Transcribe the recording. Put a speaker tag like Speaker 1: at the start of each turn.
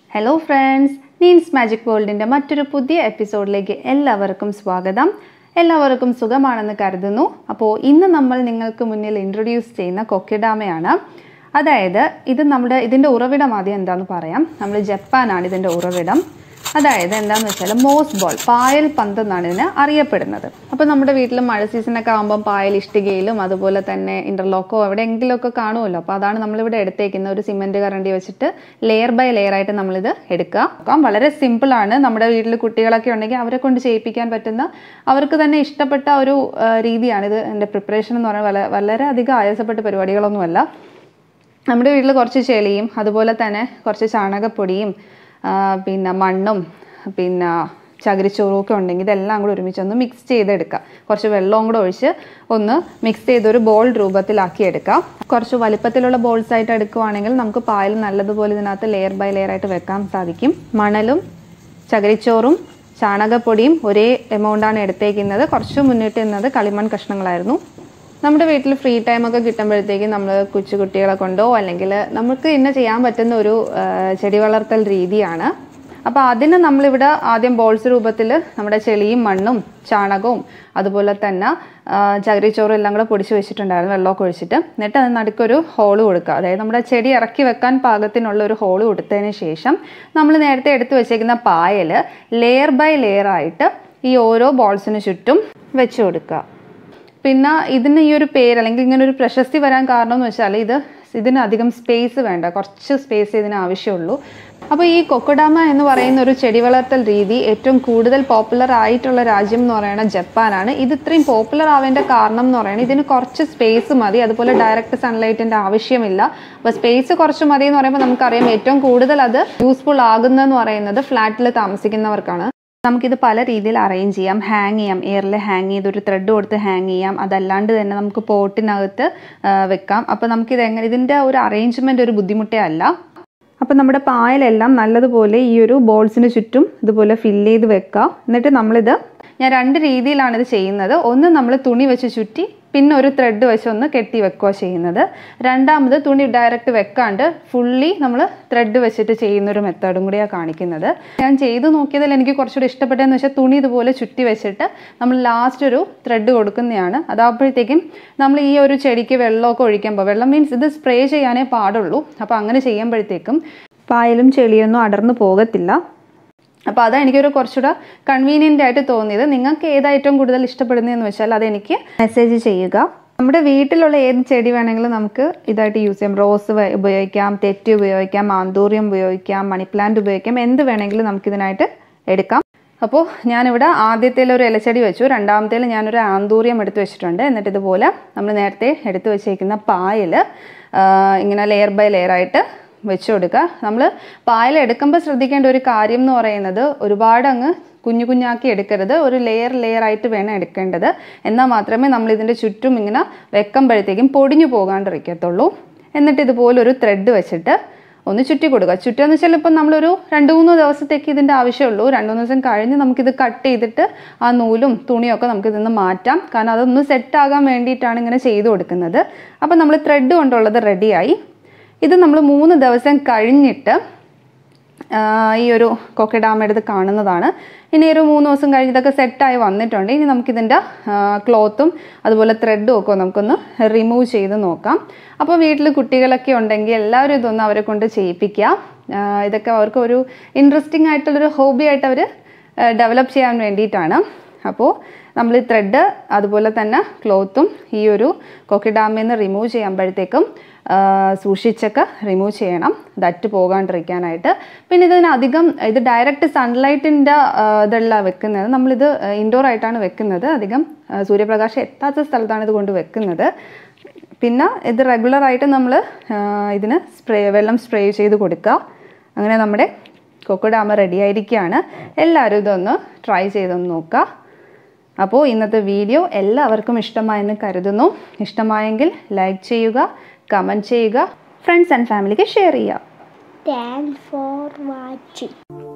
Speaker 1: Hello friends Neens magic വേൾഡിൻ്റെ മറ്റൊരു പുതിയ എപ്പിസോഡിലേക്ക് എല്ലാവർക്കും സ്വാഗതം എല്ലാവർക്കും സുഖമാണെന്ന് കരുതുന്നു അപ്പോൾ ഇന്ന് നമ്മൾ നിങ്ങൾക്ക് മുന്നിൽ ഇൻട്രൊഡ്യൂസ് ചെയ്യുന്ന കൊക്കിഡാമയാണ് അതായത് ഇത് നമ്മുടെ ഇതിൻ്റെ ഉറവിടം ആദ്യം എന്താണെന്ന് പറയാം നമ്മൾ ജപ്പാനാണ് ഇതിൻ്റെ ഉറവിടം അതായത് എന്താണെന്ന് വെച്ചാൽ മോസ് ബോൾ പായൽ പന്ത് എന്നാണ് ഇതിന് അറിയപ്പെടുന്നത് അപ്പോൾ നമ്മുടെ വീട്ടിൽ മഴ സീസണൊക്കെ ആകുമ്പം പായൽ ഇഷ്ടികയിലും അതുപോലെ തന്നെ ഇൻ്റർലോക്കോ എവിടെയെങ്കിലുമൊക്കെ കാണുമല്ലോ അപ്പോൾ അതാണ് നമ്മളിവിടെ എടുത്തേക്കുന്ന ഒരു സിമെൻറ്റ് കറണ്ടി വെച്ചിട്ട് ലെയർ ബൈ ലെയർ ആയിട്ട് നമ്മളിത് എടുക്കുക അപ്പം വളരെ സിമ്പിളാണ് നമ്മുടെ വീട്ടിൽ കുട്ടികളൊക്കെ ഉണ്ടെങ്കിൽ അവരെ കൊണ്ട് ചെയ്യിപ്പിക്കാൻ പറ്റുന്ന അവർക്ക് തന്നെ ഇഷ്ടപ്പെട്ട ഒരു ആ, രീതിയാണ് ഇത് എൻ്റെ പ്രിപ്പറേഷൻ എന്ന് പറയുന്നത് വളരെ വളരെ അധികം ആയാസപ്പെട്ട പരിപാടികളൊന്നുമല്ല നമ്മുടെ വീട്ടിൽ കുറച്ച് ചെളിയും അതുപോലെ തന്നെ കുറച്ച് ചാണകപ്പൊടിയും ആ, പിന്നെ മണ്ണും പിന്നെ ചകിരിച്ചോറും ഒക്കെ ഉണ്ടെങ്കിൽ ഇതെല്ലാം കൂടെ ഒരുമിച്ച് ഒന്ന് മിക്സ് ചെയ്തെടുക്കുക കുറച്ച് വെള്ളവും കൂടെ ഒഴിച്ച് ഒന്ന് മിക്സ് ചെയ്തൊരു ബോൾ രൂപത്തിലാക്കി എടുക്കാം കുറച്ച് വലിപ്പത്തിലുള്ള ബോൾസ് ആയിട്ട് എടുക്കുവാണെങ്കിൽ നമുക്ക് പായൽ നല്ലതുപോലെ ഇതിനകത്ത് ലെയർ ബൈ ലെയർ ആയിട്ട് വെക്കാൻ സാധിക്കും മണലും ചകിരിച്ചോറും ചാണകപ്പൊടിയും ഒരേ എമൗണ്ടാണ് എടുത്തേക്കുന്നത് കുറച്ച് മുന്നിട്ട് നിന്നത് കളിമൺ കഷ്ണങ്ങളായിരുന്നു നമ്മുടെ വീട്ടിൽ ഫ്രീ ടൈം ഒക്കെ കിട്ടുമ്പോഴത്തേക്കും നമ്മൾ കൊച്ചു കുട്ടികളെ കൊണ്ടോ അല്ലെങ്കിൽ നമുക്ക് ഇന്ന ചെയ്യാൻ പറ്റുന്ന ഒരു ആ, ചെടി വളർത്തൽ രീതിയാണ് അപ്പോൾ അതിന് നമ്മളിവിടെ ആദ്യം ബോൾസ് രൂപത്തിൽ നമ്മുടെ ചെളിയും മണ്ണും ചാണകവും അതുപോലെ തന്നെ ആ, ചകിരിച്ചോറും എല്ലാം കൂടെ പൊടിച്ച് വെച്ചിട്ടുണ്ടായിരുന്നു വെള്ളമൊക്കെ ഒഴിച്ചിട്ട് എന്നിട്ട് അത് നടുക്കൊരു ഹോള് കൊടുക്കുക അതായത് നമ്മുടെ ചെടി ഇറക്കി വെക്കാൻ പാകത്തിനുള്ള ഒരു ഹോള് കൊടുത്തതിന് ശേഷം നമ്മൾ നേരത്തെ എടുത്തു വെച്ചേക്കുന്ന പായൽ ലെയർ ബൈ ലെയർ ആയിട്ട് ഈ ഓരോ ബോൾസിന് ചുറ്റും വെച്ച് കൊടുക്കുക പിന്നെ ഇതിന് ഈ ഒരു പേര് അല്ലെങ്കിൽ ഇങ്ങനെ ഒരു പ്രശസ്തി വരാൻ കാരണം എന്ന് വെച്ചാൽ ഇത് ഇതിന് അധികം സ്പേസ് വേണ്ട കുറച്ച് സ്പേസ് ഇതിന് ആവശ്യമുള്ളൂ അപ്പോൾ ഈ കൊക്കഡാമ എന്ന് പറയുന്ന ഒരു ചെടി വളർത്തൽ രീതി ഏറ്റവും കൂടുതൽ പോപ്പുലർ ആയിട്ടുള്ള രാജ്യം എന്ന് പറയുന്നത് ജപ്പാനാണ് ഇത് ഇത്രയും പോപ്പുലർ ആവേണ്ട കാരണം എന്ന് പറയുന്നത് ഇതിന് കുറച്ച് സ്പേസ് മതി അതുപോലെ ഡയറക്റ്റ് സൺലൈറ്റിൻ്റെ ആവശ്യമില്ല അപ്പോൾ സ്പേസ് കുറച്ച് മതി എന്ന് പറയുമ്പോൾ നമുക്കറിയാം ഏറ്റവും കൂടുതൽ അത് യൂസ്ഫുൾ ആകുന്നതെന്ന് പറയുന്നത് ഫ്ലാറ്റിൽ താമസിക്കുന്നവർക്കാണ് നമുക്കിത് പല രീതിയിൽ അറേഞ്ച് ചെയ്യാം ഹാങ് ചെയ്യാം എയറിൽ ഹാങ് ചെയ്ത് ഒരു ത്രെഡ് കൊടുത്ത് ഹാങ് ചെയ്യാം അതല്ലാണ്ട് തന്നെ നമുക്ക് പോട്ടിനകത്ത് ആ, വെക്കാം അപ്പോൾ നമുക്കിത് എങ്ങനെ ഇതിൻ്റെ ഒരു അറേഞ്ച്മെൻ്റ് ഒരു ബുദ്ധിമുട്ടേ അല്ല അപ്പോൾ നമ്മുടെ പായലെല്ലാം നല്ലതുപോലെ ഈ ഒരു ബോൾസിന് ചുറ്റും ഇതുപോലെ ഫില്ല് ചെയ്ത് വെക്കുക എന്നിട്ട് നമ്മളിത് ഞാൻ രണ്ട് രീതിയിലാണ് ഇത് ചെയ്യുന്നത് ഒന്ന് നമ്മൾ തുണി വെച്ച് ചുറ്റി പിന്നെ ഒരു ത്രെഡ് വെച്ച് ഒന്ന് കെട്ടി വെക്കുക ചെയ്യുന്നത് രണ്ടാമത് തുണി ഡയറക്റ്റ് വെക്കാണ്ട് ഫുള്ളി നമ്മൾ ത്രെഡ് വെച്ചിട്ട് ചെയ്യുന്ന ഒരു മെത്തേഡും കൂടിയാണ് കാണിക്കുന്നത് ഞാൻ ചെയ്ത് നോക്കിയതിൽ എനിക്ക് കുറച്ചുകൂടി ഇഷ്ടപ്പെട്ടതെന്ന് വെച്ചാൽ തുണി ഇതുപോലെ ചുറ്റി വെച്ചിട്ട് നമ്മൾ ലാസ്റ്റ് ഒരു ത്രെഡ് കൊടുക്കുന്നതാണ് അതാകുമ്പോഴത്തേക്കും നമ്മൾ ഈ ഒരു ചെടിക്ക് വെള്ളമൊക്കെ ഒഴിക്കുമ്പോൾ വെള്ളം മീൻസ് ഇത് സ്പ്രേ ചെയ്യാനേ പാടുള്ളൂ അപ്പോൾ അങ്ങനെ ചെയ്യുമ്പോഴത്തേക്കും പായലും ചെളിയൊന്നും അടർന്നു പോകത്തില്ല അപ്പോൾ അതാണ് എനിക്കൊരു കുറച്ചുകൂടെ കൺവീനിയൻ്റ് ആയിട്ട് തോന്നിയത് നിങ്ങൾക്ക് ഏത് ഏറ്റവും കൂടുതൽ ഇഷ്ടപ്പെടുന്നതെന്ന് വെച്ചാൽ അതെനിക്ക് മെസ്സേജ് ചെയ്യുക നമ്മുടെ വീട്ടിലുള്ള ഏത് ചെടി വേണമെങ്കിലും നമുക്ക് ഇതായിട്ട് യൂസ് ചെയ്യാം റോസ് വ- ഉപയോഗിക്കാം തെറ്റി ഉപയോഗിക്കാം ആന്തൂറിയം ഉപയോഗിക്കാം മണി പ്ലാന്റ് ഉപയോഗിക്കാം എന്ത് വേണമെങ്കിലും നമുക്കിതിനായിട്ട് എടുക്കാം അപ്പോൾ ഞാനിവിടെ ആദ്യത്തേൽ ഒരു ഇലച്ചെടി വെച്ചു രണ്ടാമത്തേൽ ഞാനൊരു ആന്തൂറിയം എടുത്ത് വെച്ചിട്ടുണ്ട് എന്നിട്ട് ഇതുപോലെ നമ്മൾ നേരത്തെ എടുത്ത് വെച്ചേക്കുന്ന പായൽ ഇങ്ങനെ ലെയർ ബൈ ലെയർ ആയിട്ട് വെച്ച് കൊടുക്കുക നമ്മൾ പായൽ എടുക്കുമ്പോൾ ശ്രദ്ധിക്കേണ്ട ഒരു കാര്യം എന്ന് പറയുന്നത് ഒരുപാട് അങ്ങ് കുഞ്ഞു കുഞ്ഞാക്കി എടുക്കരുത് ഒരു ലെയർ ലെയർ ആയിട്ട് വേണം എടുക്കേണ്ടത് എന്നാൽ മാത്രമേ നമ്മൾ ഇതിൻ്റെ ചുറ്റും ഇങ്ങനെ വെക്കുമ്പോഴത്തേക്കും പൊടിഞ്ഞു പോകാണ്ടിരിക്കത്തുള്ളൂ എന്നിട്ട് ഇതുപോലെ ഒരു ത്രെഡ് വെച്ചിട്ട് ഒന്ന് ചുറ്റി കൊടുക്കുക ചുറ്റുക വെച്ചാൽ ഇപ്പം നമ്മളൊരു രണ്ട് മൂന്ന് ദിവസത്തേക്ക് ഇതിൻ്റെ ആവശ്യമുള്ളൂ രണ്ട് മൂന്ന് ദിവസം കഴിഞ്ഞ് നമുക്കിത് കട്ട് ചെയ്തിട്ട് ആ നൂലും തുണിയൊക്കെ നമുക്ക് ഇതിന്ന് മാറ്റാം കാരണം അതൊന്ന് സെറ്റ് ആകാൻ വേണ്ടിയിട്ടാണ് ഇങ്ങനെ ചെയ്തു കൊടുക്കുന്നത് അപ്പം നമ്മൾ ത്രെഡ് കൊണ്ടുള്ളത് റെഡിയായി ഇത് നമ്മൾ മൂന്ന് ദിവസം കഴിഞ്ഞിട്ട് ആ, ഈ ഒരു കൊക്കെ ഡാം എടുത്ത് കാണുന്നതാണ് ഇനി ഒരു മൂന്ന് ദിവസം കഴിഞ്ഞ് ഇതൊക്കെ സെറ്റായി വന്നിട്ടുണ്ട് ഇനി നമുക്കിതിൻ്റെ ക്ലോത്തും അതുപോലെ ത്രെഡും ഒക്കെ നമുക്കൊന്ന് റിമൂവ് ചെയ്ത് നോക്കാം അപ്പോൾ വീട്ടിൽ കുട്ടികളൊക്കെ ഉണ്ടെങ്കിൽ എല്ലാവരും ഇതൊന്ന് അവരെ കൊണ്ട് ചെയ്യിപ്പിക്കുക ആ, ഇതൊക്കെ അവർക്ക് ഒരു ഇൻട്രസ്റ്റിംഗ് ആയിട്ടുള്ളൊരു ഹോബി ആയിട്ട് അവർ ഡെവലപ്പ് ചെയ്യാൻ വേണ്ടിയിട്ടാണ് അപ്പോൾ നമ്മൾ ഈ ത്രെഡ് അതുപോലെ തന്നെ ക്ലോത്തും ഈ ഒരു കൊക്കി ഡാമിൽ നിന്ന് റിമൂവ് ചെയ്യുമ്പോഴത്തേക്കും ആ, സൂക്ഷിച്ചൊക്കെ റിമൂവ് ചെയ്യണം ദറ്റ് പോകാണ്ടിരിക്കാനായിട്ട് പിന്നെ ഇതിന് അധികം ഇത് ഡയറക്റ്റ് സൺലൈറ്റിൻ്റെ ഇതല്ല വെക്കുന്നത് നമ്മളിത് ഇൻഡോർ ആയിട്ടാണ് വെക്കുന്നത് അധികം ആ, സൂര്യപ്രകാശം എത്താത്ത സ്ഥലത്താണ് ഇത് കൊണ്ട് വെക്കുന്നത് പിന്നെ ഇത് റെഗുലറായിട്ട് നമ്മൾ ഇതിന് സ്പ്രേ വെള്ളം സ്പ്രേ ചെയ്ത് കൊടുക്കുക അങ്ങനെ നമ്മുടെ കൊക്കോ ഡാം റെഡി ആയിരിക്കുകയാണ് എല്ലാവരും ഇതൊന്ന് ട്രൈ ചെയ്തൊന്ന് നോക്കുക അപ്പോൾ ഇന്നത്തെ വീഡിയോ എല്ലാവർക്കും ഇഷ്ടമായെന്ന് കരുതുന്നു ഇഷ്ടമായെങ്കിൽ ലൈക്ക് ചെയ്യുക കമൻറ്റ് ചെയ്യുക ഫ്രണ്ട്സ് ആൻഡ് ഫാമിലിക്ക് ഷെയർ ചെയ്യുക
Speaker 2: Thanks for watching.